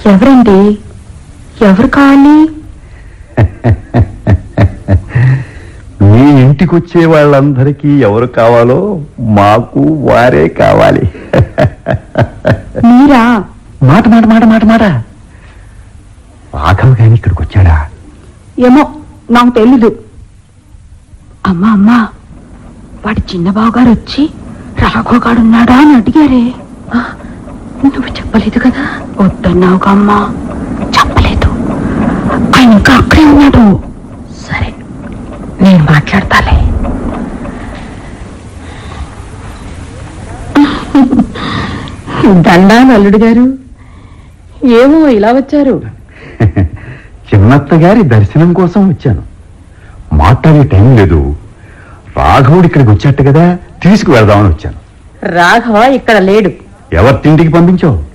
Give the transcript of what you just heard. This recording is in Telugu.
ఎవరండి ఎవరు కావాలి మీ ఇంటికి వచ్చే వాళ్ళందరికీ ఎవరు కావాలో మాకు వారే కావాలి మీరా మాట మాట మాట మాట మాట రాఘవ్ గాని ఇక్కడికి వచ్చాడా ఏమో నాకు తెలీదు అమ్మా అమ్మా వాడి చిన్న బావగారు వచ్చి రాఘవగాడున్నాడా అని అడిగారే ఆ, నువ్వు చెప్పలేదు కదా వద్దన్నావు అమ్మా చెప్పలేదు ఆయన ఇంకా అక్కడే ఉన్నాడు సరే నేను మాట్లాడతాలే దండాలు అల్లుడు గారు ఏమో ఇలా వచ్చారు చిన్నత్త గారి దర్శనం కోసం వచ్చాను మాట్లాడే టైం లేదు రాఘవుడు ఇక్కడికి వచ్చాట కదా తీసుకువెళ్దామని వచ్చాను రాఘవ ఇక్కడ లేడు ఎవరి తిండికి పంపించావు